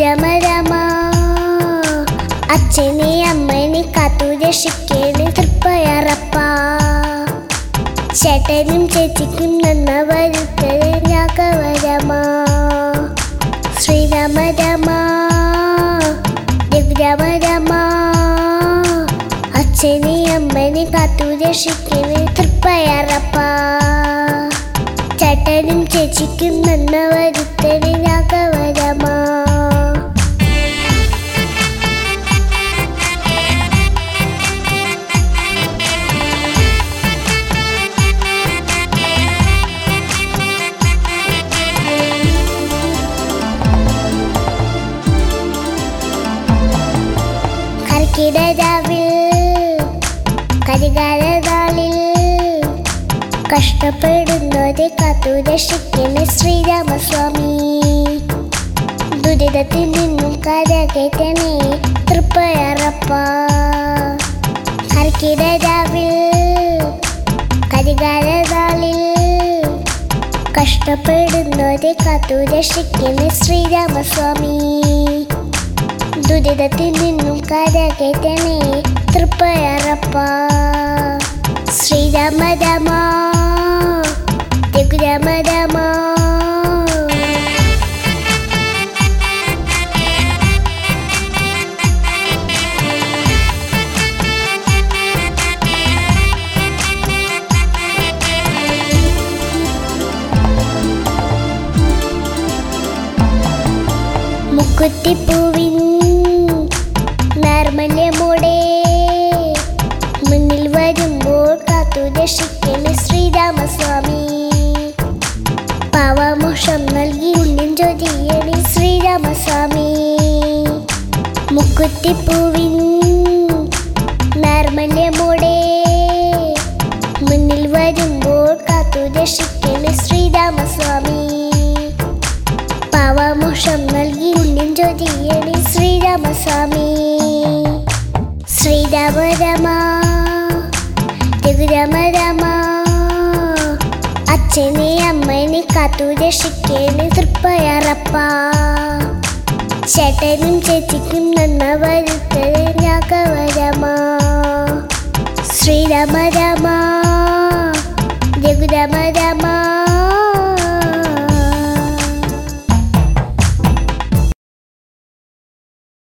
രഘുരമ രമ അച്ഛനെ അമ്മനെ കാത്തു രക്ഷിക്കേണ് തൃപ്പയറപ്പ ചേട്ടനും ചേച്ചിക്കും നന്ന വരുത്തത് രാഘവരമ ശ്രീരാമ രമ രഘുരമ രമ അച്ഛനെ അമ്മനെ കാത്തു രക്ഷിക്കേണ് തൃപ്പയറപ്പ ചേട്ടനും ചേച്ചിക്കും നന്ന വരുത്തത് രാഘവരമ കർക്കിടരാവിൽ കരികാലനാളിൽ കഷ്ടപ്പെടുന്നവരെ കാത്തു രക്ഷിക്കുന്ന ശ്രീരാമസ്വാമി ദുരിതത്തിൽ നിന്നും കരകയറ്റണേ തൃപ്പയറപ്പ കർക്കിടരാവിൽ കരികാലനാളിൽ കഷ്ടപ്പെടുന്നവരെ കാത്തു രക്ഷിക്കുന്ന ശ്രീരാമസ്വാമി ദുരിതത്തിൽ നിന്നും കരകയറ്റണേ തൃപ്പയറപ്പ ശ്രീരാമ രാമ രഘുരാമ രാമ മുക്കുത്തിപ്പൂവിൻ നർമ്മല്യമോടെ മുന്നിൽ വരുമ്പോൾ കാത്തു രക്ഷിക്കുന്ന ശ്രീരാമസ്വാമി പാവമോഷം നൽകി ഉള്ളിൻ ജ്യോതിയണി ശ്രീരാമസ്വാമി മുക്കുത്തിപ്പൂവിൻ നർമ്മല്യമോടെ മുന്നിൽ വരുമ്പോൾ കാത്തു രക്ഷിക്കുന്ന ശ്രീരാമസ്വാമി പാവമോഷം നൽകി ഉള്ളിൻ ജ്യോതിയണി ശ്രീരാമസ്വാമി ശ്രീരാമ രമ രഘുരാമ രമ അച്ഛനെ അമ്മനെ കാത്തു രക്ഷിക്കേണ് തൃപ്പയറപ്പ ചേട്ടനും ചേച്ചിക്കും നന്ന വരുത്തത് രാഘവരമ ശ്രീരാമ രമ രഘുരാമ രമ